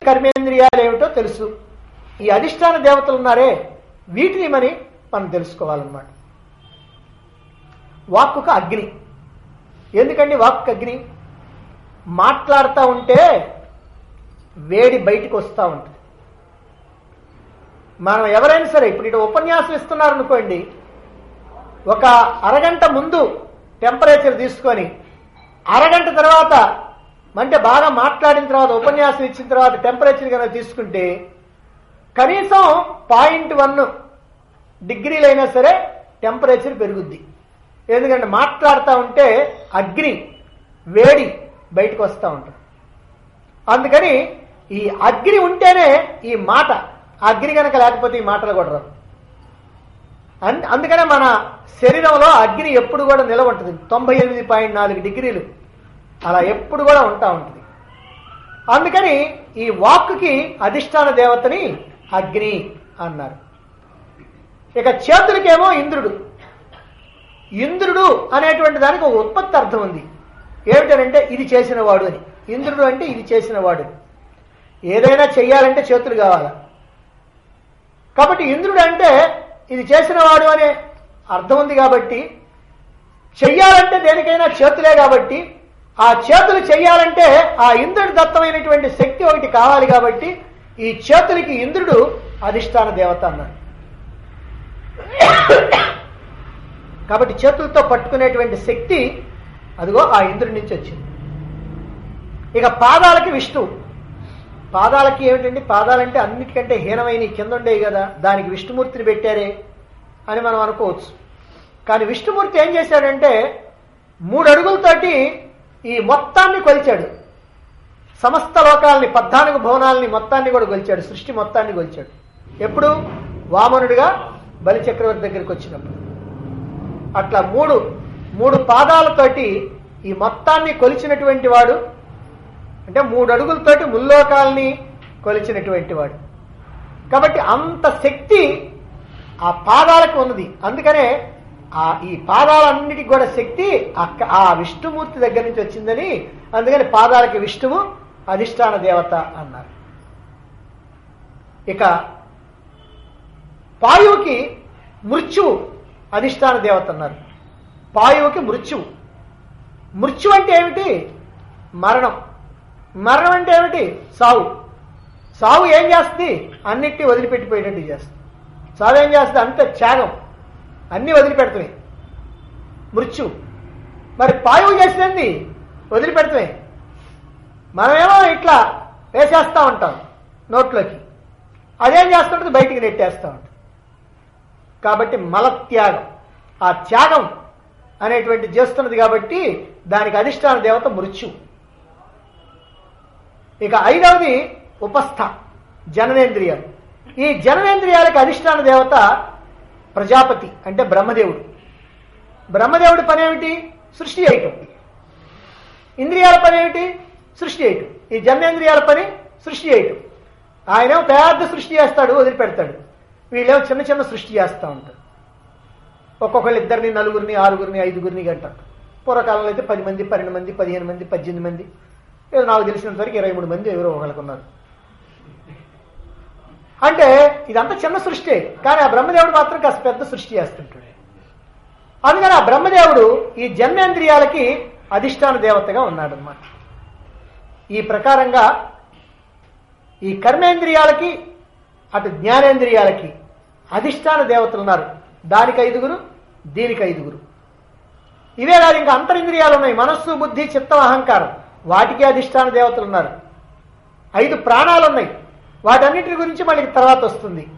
కర్మేంద్రియాలు ఏమిటో తెలుసు ఈ అధిష్టాన దేవతలు ఉన్నారే వీటిని మరి మనం తెలుసుకోవాలన్నమాట వాక్కుకు అగ్ని ఎందుకండి వాక్కు అగ్ని మాట్లాడుతూ ఉంటే వేడి బయటికి వస్తూ ఉంటుంది మనం ఎవరైనా సరే ఇప్పుడు ఇటు ఉపన్యాసం ఇస్తున్నారనుకోండి ఒక అరగంట ముందు టెంపరేచర్ తీసుకొని అరగంట తర్వాత అంటే బాగా మాట్లాడిన తర్వాత ఉపన్యాసం ఇచ్చిన తర్వాత టెంపరేచర్ కనుక తీసుకుంటే కనీసం పాయింట్ వన్ డిగ్రీలైనా సరే టెంపరేచర్ పెరుగుద్ది ఎందుకంటే మాట్లాడుతూ ఉంటే అగ్ని వేడి బయటకు వస్తూ ఉంటుంది అందుకని ఈ అగ్ని ఉంటేనే ఈ మాట అగ్ని కనుక లేకపోతే ఈ మాటలు కూడా రావు అన్- అందుకనే మన శరీరంలో అగ్ని ఎప్పుడు కూడా నిలవ ఉంటుంది తొంభై ఎనిమిది పాయింట్ నాలుగు డిగ్రీలు అలా ఎప్పుడు కూడా ఉంటా ఉంటుంది అందుకని ఈ వాక్కుకి అధిష్టాన దేవతని అగ్ని అన్నారు ఇక చేతులకేమో ఇంద్రుడు ఇంద్రుడు అనేటువంటి దానికి ఒక ఉత్పత్తి అర్థం ఉంది ఏమిటనంటే ఇది చేసిన వాడు అని ఇంద్రుడు అంటే ఇది చేసిన వాడు ఏదైనా చెయ్యాలంటే చేతులు కావాలా కాబట్టి ఇంద్రుడు అంటే ఇది చేసిన వాడు అనే అర్థం ఉంది కాబట్టి చెయ్యాలంటే దేనికైనా చేతులే కాబట్టి ఆ చేతులు చెయ్యాలంటే ఆ ఇంద్రుడి దత్తమైనటువంటి శక్తి ఒకటి కావాలి కాబట్టి ఈ చేతులకి ఇంద్రుడు అధిష్టాన దేవత అన్నాడు కాబట్టి చేతులతో పట్టుకునేటువంటి శక్తి అదిగో ఆ ఇంద్రుడి నుంచి వచ్చింది ఇక పాదాలకి విష్ణువు పాదాలకి ఏమిటండి పాదాలంటే అన్నిటికంటే హీనమైన ఈ కింద ఉండేవి కదా దానికి విష్ణుమూర్తిని పెట్టారే అని మనం అనుకోవచ్చు కానీ విష్ణుమూర్తి ఏం చేశాడంటే మూడు అడుగులతోటి ఈ మొత్తాన్ని కొలిచాడు సమస్త లోకాలని పద్నాలుగు భవనాలని మొత్తాన్ని కూడా కొలిచాడు సృష్టి మొత్తాన్ని కొలిచాడు ఎప్పుడు వామనుడిగా బలిచక్రవర్తి దగ్గరికి వచ్చినప్పుడు అట్లా మూడు మూడు పాదాలతోటి ఈ మొత్తాన్ని కొలిచినటువంటి వాడు అంటే మూడు అడుగులతోటి ముల్లోకాల్ని కొలిచినటువంటి వాడు కాబట్టి అంత శక్తి ఆ పాదాలకు ఉన్నది అందుకనే ఆ ఈ పాదాలన్నిటికి కూడా శక్తి అక్క ఆ విష్ణుమూర్తి దగ్గర నుంచి వచ్చిందని అందుకని పాదాలకి విష్ణువు అధిష్టాన దేవత అన్నారు ఇక పాయువుకి మృత్యువు అధిష్టాన దేవత అన్నారు పాయువుకి మృత్యువు మృత్యు అంటే ఏమిటి మరణం మరణం అంటే ఏమిటి సావు సావు ఏం చేస్తుంది అన్నిటినీ వదిలిపెట్టిపోయేటట్టు చేస్తుంది సావు ఏం చేస్తుంది అంత త్యాగం అన్ని వదిలిపెడుతుంది మృత్యు మరి పాయువు చేసినది వదిలిపెడుతుంది మనమేమో ఇట్లా వేసేస్తా ఉంటాం నోట్లోకి అదేం చేస్తుంటుంది బయటికి నెట్టేస్తూ ఉంటుంది కాబట్టి మలత్యాగం ఆ త్యాగం అనేటువంటి చేస్తున్నది కాబట్టి దానికి అధిష్టాన దేవత మృత్యు ఇక ఐదవది ఉపస్థ జననేంద్రియాలు ఈ జననేంద్రియాలకు అధిష్టాన దేవత ప్రజాపతి అంటే బ్రహ్మదేవుడు బ్రహ్మదేవుడి పని ఏమిటి సృష్టి చేయటం ఇంద్రియాల పని ఏమిటి సృష్టి చేయటం ఈ జన్నేంద్రియాల పని సృష్టి చేయటం ఆయన పెద్ద సృష్టి చేస్తాడు వదిలిపెడతాడు వీళ్ళేమో చిన్న చిన్న సృష్టి చేస్తూ ఉంటారు ఒక్కొక్కళ్ళు ఇద్దరిని నలుగురిని ఆరుగురిని ఐదుగురిని అంటారు పూర్వకాలంలో అయితే పది మంది పన్నెండు మంది పదిహేను మంది పద్దెనిమిది మంది ఏదో నాకు తెలిసినంత వరకు ఇరవై మూడు మంది ఎవరో ఒకళ్ళకు ఉన్నారు అంటే ఇదంతా చిన్న సృష్టి కానీ ఆ బ్రహ్మదేవుడు మాత్రం కాస్త పెద్ద సృష్టి చేస్తుంటాడు అందుకని ఆ బ్రహ్మదేవుడు ఈ జన్మేంద్రియాలకి అధిష్టాన దేవతగా ఉన్నాడనమాట ఈ ప్రకారంగా ఈ కర్మేంద్రియాలకి అటు జ్ఞానేంద్రియాలకి అధిష్టాన దేవతలు ఉన్నారు దానికి ఐదుగురు దీనికి ఐదుగురు ఇవే కాదు ఇంకా అంతరింద్రియాలు ఉన్నాయి మనస్సు బుద్ధి చిత్తం అహంకారం వాటికి అధిష్టాన దేవతలు ఉన్నారు ఐదు ప్రాణాలు ఉన్నాయి వాటన్నిటి గురించి మనకి తర్వాత వస్తుంది